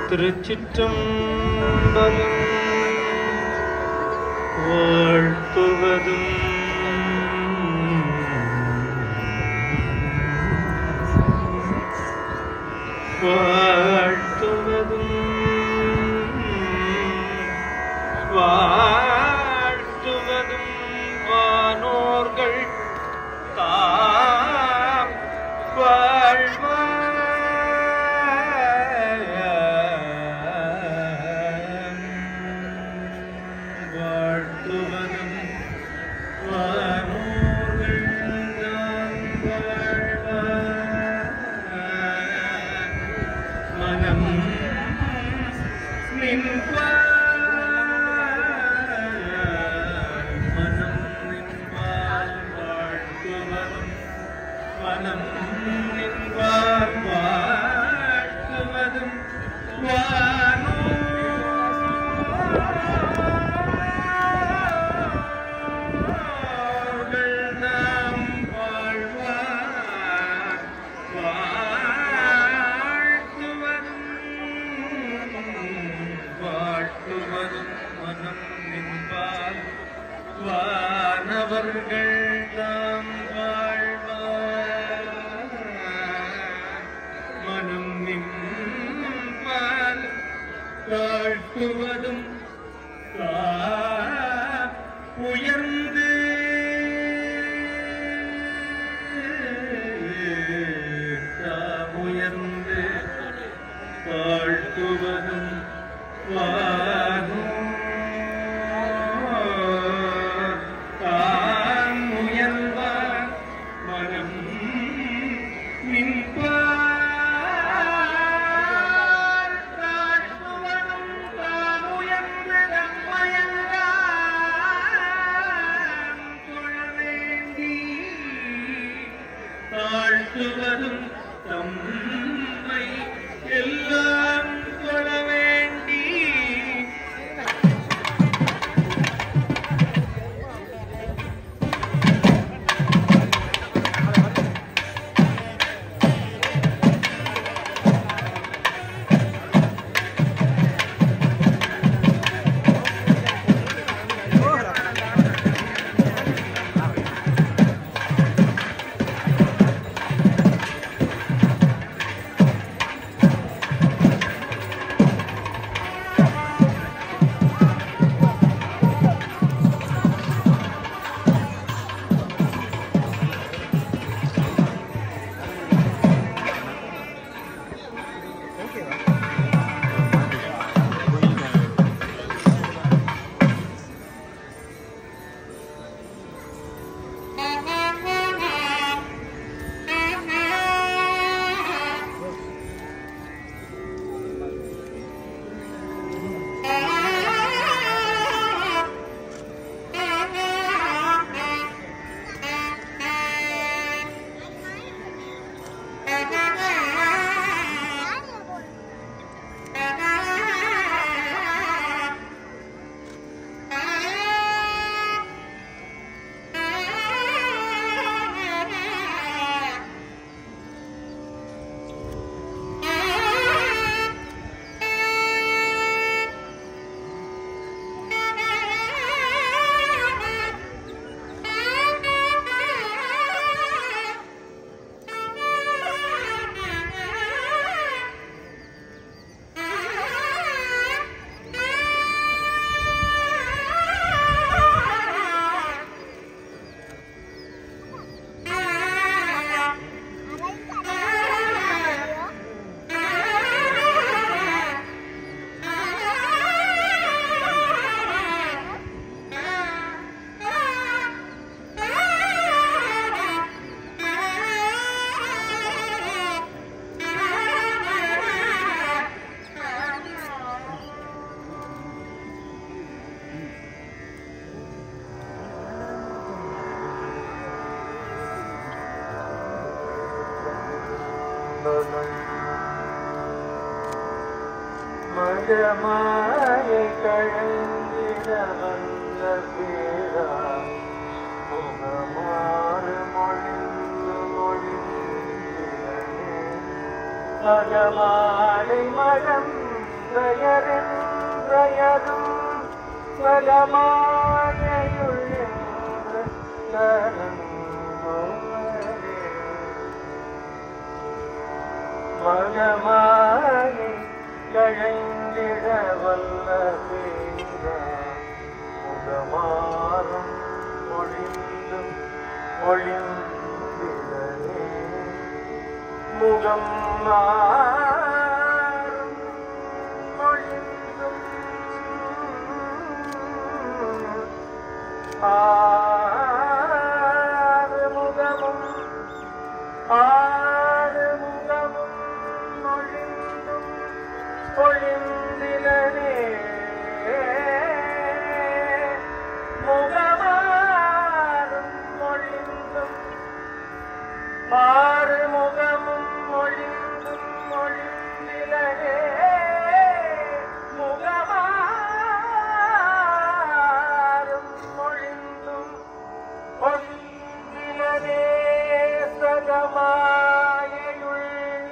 திருச்சிற்றம்பலம் வாழ்த்துவதும் வாழ்த்துவதும் வாழ்த்துவதும் வானோர்கள் தாம் வாழ்வார் வாழ்த்துவதும் வானோர்கள் தாம் வாழ்வார் மனம் நின்பார் மனம் நின்பார் வாழ்த்துவதும் மனம் நின்பார் வாழ்த்துவதும் வானோர்கள் நாம் வாழ்வார் வாழ்த்துவதும் வாழ்த்துவதும் மனம் நின்பார் வானவர்கள் தாம் வாழ்வார் மனம் நின்பால் வாழ்த்துவதும் தா- உயர்ந்து தாம் உயர்ந்து வாழ்த்துவதும் வானோ தாம் உயர்வார் மனம் நின்பார் தாழ்த்துவதும் தாம் உயர்ந்து நம்மயங்காம் தொழ வேண்டி தாழ்த்துவதும் தம்மை எல்லாம் தொழ வேண்டி மகமாயை கழந்திட வந்த பேரா முகமாறு மொழிந்து மொழிந்திடனே அகமாலை மடம் பெயரென்றயதும் பலமாயுள்ள மகமாகி கழைந்திட வல்ல பேர முகமாறும் ஒளிந்தும் ஒளிந்திடனே முகம் மாறும் ஒளிந்தும் ஆறு முகமும் ஆறு முகமும் ஒளிந்தும் ஒளிந்திலனே முகமாறும் ஒளிந்தும் ஆறு முகமும் ஒளிந்தும் ஒளிந்திலனே முகமாறும் ஒளிந்தும் ஒளிந்திலனே சகமாயுள்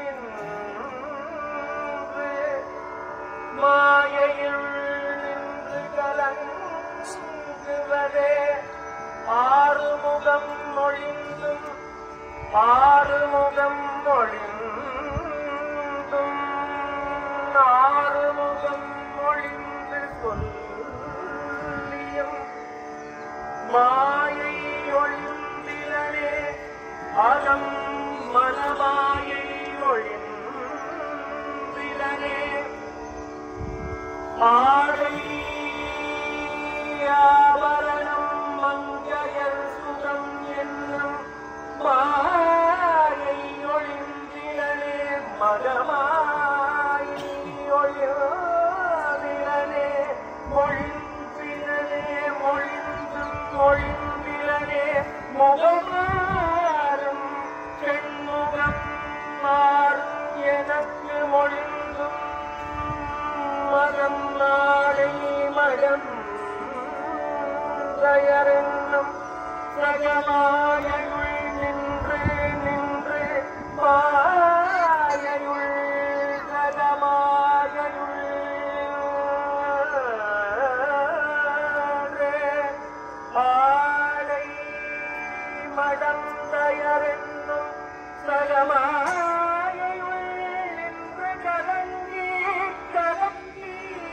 நின்று மாயையுள் நின்று கலங்குவதே ஆறுமுகம் ஒளிந்தும் ஆறுமுகம் ஒளிந்தும் ஆறுமுகம் ஒளிந்து சொல்லியும் மாயை ஒளிந்திலனே அகம் மனமாயை ஒளிந்திலனே ஆடை ஆபரணம் மங்கையர் சுகம் என்னும் மாயை ஒளிந்திலனே மகமாயை ஒளிந்திலனே ஒளிந்திலனே ஒளிந்தும் ஒளிந்திலனே முகமாறும் செண்முகம் மாறும் எனக்கு மொழிந்தும் மரம் நாளை மடம் தயரென்னும் சகமாயுள் நின்று நின்று மாயுள் சகமாயுள் ஆடை மடம் தயரென்னும் சகமாயுள் நின்று கலங்கி கலங்கி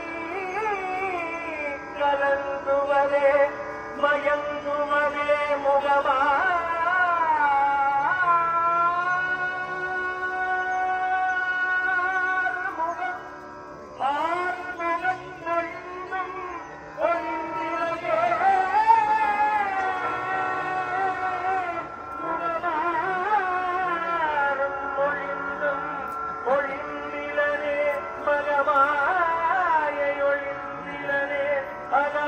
கலந்துவதே மயங்குவதே முகமா முகம் ஆறுமுகம் ஒளிந்தும் ஒளிந்திலகே முகமாறும் ஒளிந்தும் ஒளிந்திலனே மகமாயை ஒளிந்திலனே அகமாயை